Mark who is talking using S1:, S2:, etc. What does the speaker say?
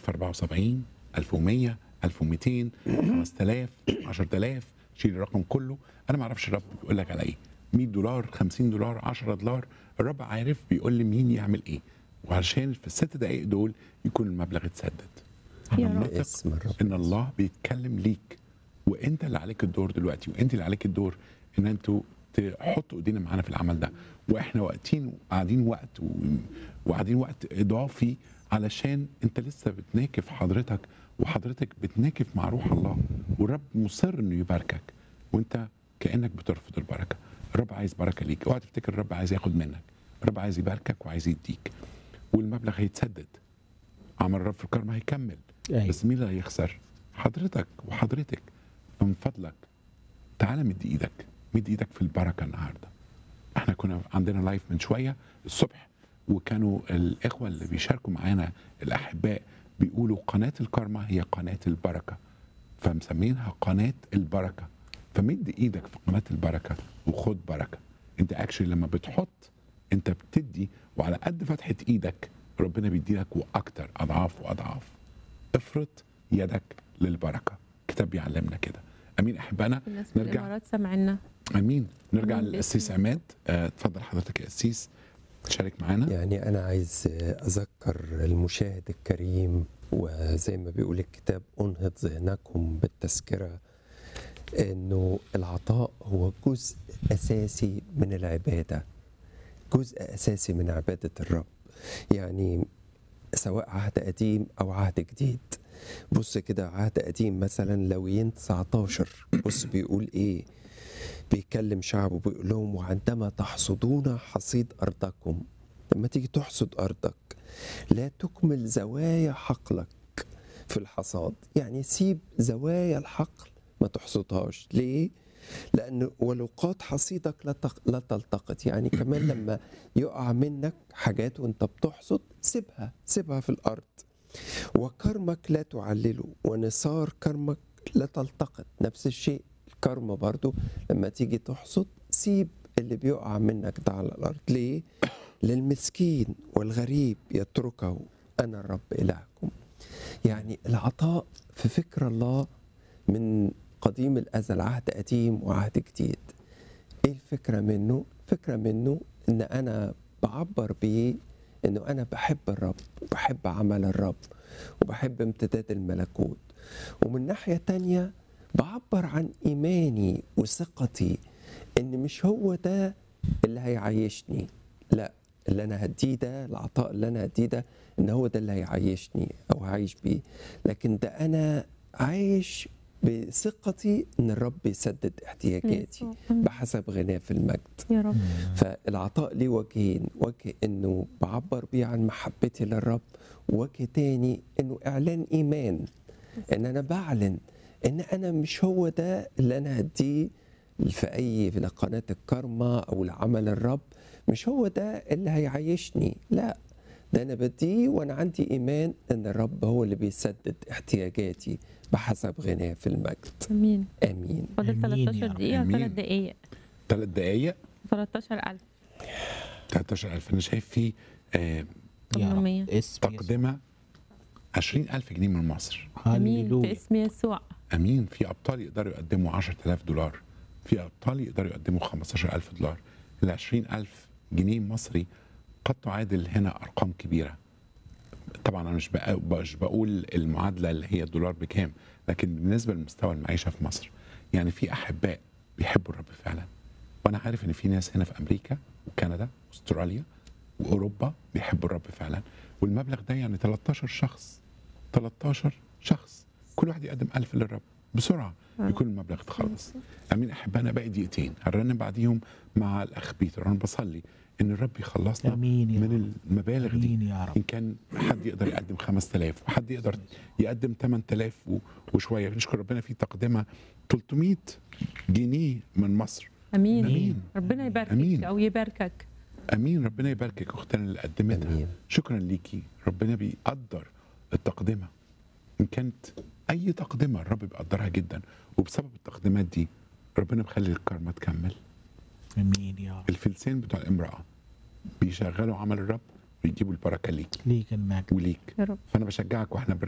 S1: 1074 1100 1200 5000 10000 شيل الرقم كله انا ما اعرفش الرب بيقول لك على ايه 100 دولار 50 دولار 10 دولار الرب عارف بيقول لي مين يعمل ايه وعشان في الست دقائق دول يكون المبلغ اتسدد
S2: يا
S1: أنا
S2: رب.
S1: واثق
S3: باسم الرب
S1: ان الله بيتكلم ليك وانت اللي عليك الدور دلوقتي وانت اللي عليك الدور ان انتوا تحطوا ايدينا معانا في العمل ده واحنا وقتين قاعدين وقت و- وقاعدين وقت اضافي علشان انت لسه بتناكف حضرتك وحضرتك بتناكف مع روح الله والرب مصر انه يباركك وانت كانك بترفض البركه الرب عايز بركه ليك اوعى تفتكر الرب عايز ياخد منك الرب عايز يباركك وعايز يديك والمبلغ هيتسدد عمل الرب في الكرم هيكمل
S4: أيوة.
S1: بس مين اللي هيخسر؟ حضرتك وحضرتك من فضلك تعالى مد ايدك مد ايدك في البركه النهارده احنا كنا عندنا لايف من شويه الصبح وكانوا الاخوه اللي بيشاركوا معانا الاحباء بيقولوا قناه الكارما هي قناه البركه فمسمينها قناه البركه فمد ايدك في قناه البركه وخد بركه انت اكشلي لما بتحط انت بتدي وعلى قد فتحه ايدك ربنا بيديلك واكتر اضعاف واضعاف افرط يدك للبركه الكتاب بيعلمنا كده امين احبائنا
S2: الناس في
S1: نرجع
S2: الامارات سمعنا
S1: امين نرجع
S2: آمين
S1: للقسيس
S2: باسم
S1: عماد آه، اتفضل حضرتك يا قسيس تشارك معانا
S3: يعني أنا عايز أذكر المشاهد الكريم وزي ما بيقول الكتاب أنهض ذهنكم بالتذكرة إنه العطاء هو جزء أساسي من العبادة جزء أساسي من عبادة الرب يعني سواء عهد قديم أو عهد جديد بص كده عهد قديم مثلا لويين 19 بص بيقول إيه بيكلم شعبه بيقول لهم وعندما تحصدون حصيد أرضكم لما تيجي تحصد أرضك لا تكمل زوايا حقلك في الحصاد يعني سيب زوايا الحقل ما تحصدهاش ليه؟ لأن ولقات حصيدك لا تق- لا تلتقط يعني كمان لما يقع منك حاجات وانت بتحصد سيبها سيبها في الأرض وكرمك لا تعلله ونصار كرمك لا تلتقط نفس الشيء الكرم برضو لما تيجي تحصد سيب اللي بيقع منك ده على الأرض ليه؟ للمسكين والغريب يتركه أنا الرب إلهكم يعني العطاء في فكر الله من قديم الأزل عهد قديم وعهد جديد ايه الفكرة منه؟ فكرة منه ان انا بعبر بيه انه انا بحب الرب وبحب عمل الرب وبحب امتداد الملكوت ومن ناحية تانية بعبر عن ايماني وثقتي ان مش هو ده اللي هيعيشني لا اللي انا هديه ده العطاء اللي انا هديه ده ان هو ده اللي هيعيشني او هعيش بيه لكن ده انا عايش بثقتي ان الرب يسدد احتياجاتي
S2: يسوع.
S3: بحسب غناه في المجد
S2: يا رب
S3: فالعطاء ليه وجهين وجه انه بعبر بيه عن محبتي للرب وجه تاني انه اعلان ايمان ان انا بعلن ان انا مش هو ده اللي انا هديه في اي في قناه الكرمة او لعمل الرب مش هو ده اللي هيعيشني لا ده انا بديه وانا عندي ايمان ان الرب هو اللي بيسدد احتياجاتي بحسب غناه في المجد
S2: امين
S3: امين
S2: فاضل
S4: آمين يا
S2: 13
S4: رب.
S2: دقيقة
S1: آمين.
S2: ثلاث دقايق
S1: ثلاث دقائق
S2: 13000
S1: 13000 انا شايف في آه،
S4: يا
S2: 800.
S4: رب اسم
S1: تقدمه 20000 جنيه من مصر
S2: امين
S4: هللويا
S2: باسم يسوع
S1: امين في ابطال يقدروا يقدموا 10000 دولار في ابطال يقدروا يقدموا 15000 دولار ال 20000 جنيه مصري قد تعادل هنا ارقام كبيره طبعا انا مش بق- مش بقول المعادله اللي هي الدولار بكام لكن بالنسبه لمستوى المعيشه في مصر يعني في احباء بيحبوا الرب فعلا وانا عارف ان في ناس هنا في امريكا وكندا واستراليا واوروبا بيحبوا الرب فعلا والمبلغ ده يعني 13 شخص 13 شخص كل واحد يقدم ألف للرب بسرعه يكون المبلغ اتخلص امين احبائنا باقي دقيقتين هنرنم بعديهم مع الاخ بيتر انا بصلي ان الرب يخلصنا
S4: امين يا رب
S1: من المبالغ دي
S4: امين يا
S1: ان
S4: رب
S1: كان حد يقدر يقدم 5000 وحد يقدر يقدم 8000 و- وشويه نشكر ربنا في تقدمه 300 جنيه من مصر
S2: امين
S1: امين
S2: ربنا يباركك
S1: أمين.
S2: او يباركك
S1: امين ربنا يباركك اختنا اللي قدمتها
S3: امين
S1: شكرا ليكي ربنا بيقدر التقدمه ان كانت اي تقدمه الرب بيقدرها جدا وبسبب التقديمات دي ربنا مخلي الكرمه تكمل
S4: امين يا رب
S1: الفلسين بتوع الامراه بيشغلوا عمل الرب ويجيبوا البركه ليك
S4: ليك المجد
S1: وليك
S2: يا رب
S1: فانا بشجعك واحنا